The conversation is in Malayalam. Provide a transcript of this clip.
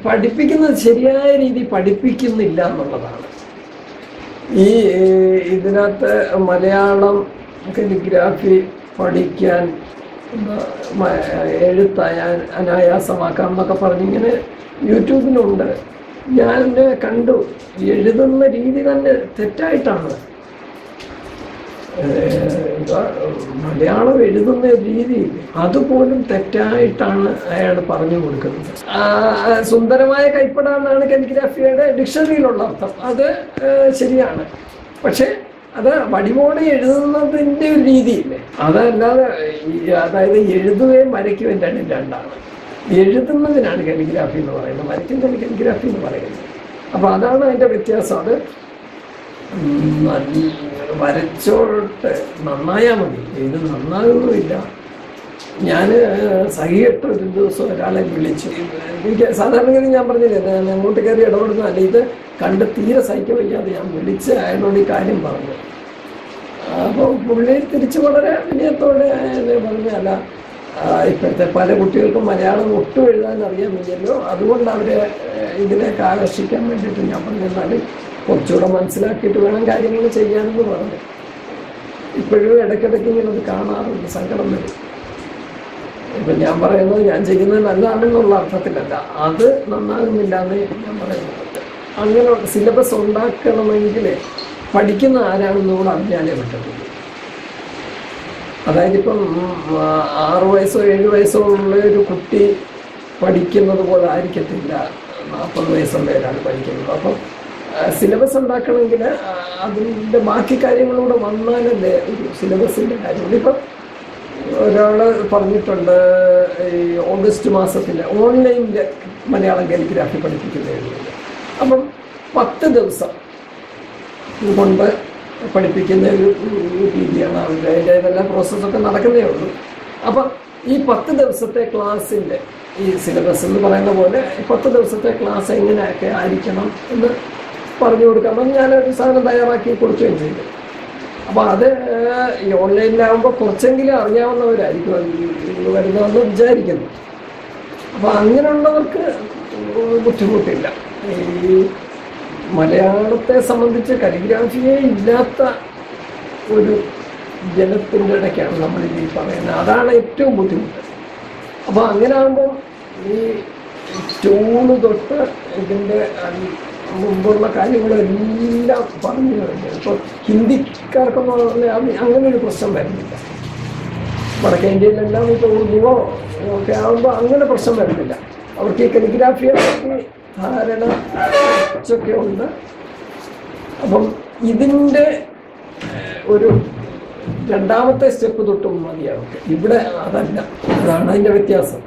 പഠിപ്പിക്കുന്നത് ശരിയായ രീതി പഠിപ്പിക്കുന്നില്ല എന്നുള്ളതാണ് ഈ ഏഹ്, ഇതിനകത്ത് മലയാളം കലിഗ്രാഫി പഠിക്കാൻ എന്താ, മ- എഴുത്ത് അയ- അനായാസമാക്കാം എന്നൊക്കെ പറഞ്ഞിങ്ങനെ യൂട്യൂബിലുണ്ട് ഞാൻ കണ്ടു എഴുതുന്ന രീതി തന്നെ തെറ്റായിട്ടാണ് ഏഹ്, എന്താ, മലയാളം എഴുതുന്ന രീതി അതുപോലും തെറ്റായിട്ടാണ് അയാൾ പറഞ്ഞു കൊടുക്കുന്നത് ആ, ആ, സുന്ദരമായ കൈപ്പട എന്നാണ് കലിഗ്രാഫിയുടെ ഡിക്ഷണറിയിലുള്ള അർത്ഥം അത് ഏഹ്, ശരിയാണ് പക്ഷേ അത് വടിമോടെ എഴുതുന്നതിൻ്റെ ഒരു രീതിയില്ലേ അതല്ലാതെ ഈ അതായത് എഴുതുകയും വരയ്ക്കുകയും രണ്ടും രണ്ടാണ് എഴുതുന്നതിനാണ് കലിഗ്രാഫി എന്ന് പറയുന്നത് വരയ്ക്കുന്നതിന് കലിഗ്രാഫി എന്ന് പറയുന്നത് അപ്പോൾ അതാണ് അതിൻ്റെ വ്യത്യാസം അത് ഉം, നല്ല വരച്ചോട്ട് നന്നായാൽ മതി ഇത് നന്നാകുന്നുമില്ല ഞാൻ സഹിയിട്ട് ഒരു ദിവസം ഒരാളെ വിളിച്ചു എനിക്ക് സാധാരണഗതി ഞാൻ പറഞ്ഞില്ലേ ഞാൻ അങ്ങോട്ട് കയറി ഇടപെടുന്നതല്ല ഇത് കണ്ട് തീരെ സഹിക്കാൻ വയ്യാതെ ഞാൻ വിളിച്ച് അയാളോട് ഈ കാര്യം പറഞ്ഞു അപ്പോൾ പുള്ളി തിരിച്ച് വളരെ വിനയത്തോടെ എന്നെ പറഞ്ഞു അല്ല ആ, ഇപ്പോഴത്തെ പല കുട്ടികൾക്കും മലയാളം ഒട്ടും എഴുതാൻ അറിയാൻ വയ്യല്ലോ അതുകൊണ്ട് അവരെ ഏഹ്, ഇതിലേക്ക് ആകർഷിക്കാൻ വേണ്ടിയിട്ട് ഞാൻ പറഞ്ഞു എന്നാൽ കുറച്ചുകൂടെ മനസ്സിലാക്കിയിട്ട് വേണം കാര്യങ്ങൾ ചെയ്യാനെന്ന് പറഞ്ഞു ഇപ്പോഴും ഇടയ്ക്കിടയ്ക്ക് ഇങ്ങനെ അത് കാണാറുണ്ട് സങ്കടം വരും ഇപ്പം ഞാൻ പറയുന്നത് ഞാൻ ചെയ്യുന്നത് നല്ലതാണെന്നുള്ള അർത്ഥത്തിലല്ല അത് നന്നാകുന്നില്ല എന്ന് ഞാൻ പറയുന്നത് അങ്ങനെ സിലബസ് ഉണ്ടാക്കണമെങ്കിൽ പഠിക്കുന്ന ആരാണെന്ന് കൂടെ അറിഞ്ഞാലേ പറ്റത്തുള്ളൂ അതായത് ഇപ്പം ഉം, ആ, ആറ് വയസ്സോ ഏഴ് വയസ്സോ ഉള്ള ഒരു കുട്ടി പഠിക്കുന്നത് പോലെ ആയിരിക്കത്തില്ല നാൽപ്പത് വയസ്സുള്ള ഒരാൾ പഠിക്കുന്നത് അപ്പം സിലബസ് ഉണ്ടാക്കണമെങ്കിൽ ആ, അതിൻ്റെ ബാക്കി കാര്യങ്ങളൂടെ വന്നാലല്ലേ ഒരു സിലബസിൻ്റെ കാര്യങ്ങൾ ഇപ്പം ഒരാൾ പറഞ്ഞിട്ടുണ്ട് ഈ ഓഗസ്റ്റ് മാസത്തിൽ ഓൺലൈനിൽ മലയാളം കാലിഗ്രാഫി പഠിപ്പിക്കുന്നതിന് അപ്പം പത്ത് ദിവസം കൊണ്ട് പഠിപ്പിക്കുന്ന ഒരു ഒരു രീതിയാണ് അവരുടെ അതിൻ്റെ ഇതെല്ലാം പ്രോസസ്സൊക്കെ നടക്കുന്നേ ഉള്ളൂ അപ്പം ഈ പത്ത് ദിവസത്തെ ക്ലാസ്സിൻ്റെ ഈ സിലബസ് എന്ന് പറയുന്ന പോലെ ഈ പത്ത് ദിവസത്തെ ക്ലാസ് എങ്ങനെയൊക്കെ ആയിരിക്കണം എന്ന് പറഞ്ഞു കൊടുക്കണം ഞാനൊരു സാധനം തയ്യാറാക്കി കൊടുക്കുകയും ചെയ്തു അപ്പോൾ അത് ഏഹ്, ഈ ഓൺലൈനിലാകുമ്പോൾ കുറച്ചെങ്കിലും അറിയാവുന്നവരായിരിക്കും അത് ഈ വരുന്നതെന്ന് വിചാരിക്കുന്നു അപ്പോൾ അങ്ങനെയുള്ളവർക്ക് ബുദ്ധിമുട്ടില്ല ഈ മലയാളത്തെ സംബന്ധിച്ച് കലിഗ്രാഫിയെ ഇല്ലാത്ത ഒരു ജനത്തിൻ്റെ ഇടയ്ക്കാണ് നമ്മൾ ഈ പറയുന്നത് അതാണ് ഏറ്റവും ബുദ്ധിമുട്ട് അപ്പോൾ അങ്ങനെ ആകുമ്പോൾ ഈ ട്യൂണ് തൊട്ട് ഇതിൻ്റെ അൽ- മുമ്പുള്ള കാര്യങ്ങളെല്ലാം പറഞ്ഞു കഴിഞ്ഞു ഇപ്പോൾ ഹിന്ദിക്കാർക്കൊന്നും പറഞ്ഞാൽ അത് അങ്ങനെ ഒരു പ്രശ്നം വരുന്നില്ല വടക്കേ ഇന്ത്യയിലെല്ലാം ഇപ്പോൾ ഉറുദുവോ ഒക്കെ ആകുമ്പോൾ അങ്ങനെ പ്രശ്നം വരുന്നില്ല അവർക്ക് ഈ കലിഗ്രാഫിയെ പറ്റി ധാരണ കുറച്ചൊക്കെ ഉണ്ട് അപ്പം ഇതിൻ്റെ ഏഹ്, ഒരു രണ്ടാമത്തെ സ്റ്റെപ്പ് തൊട്ടും മതി അവർക്ക് ഇവിടെ അതല്ല അതാണ് അതിൻ്റെ വ്യത്യാസം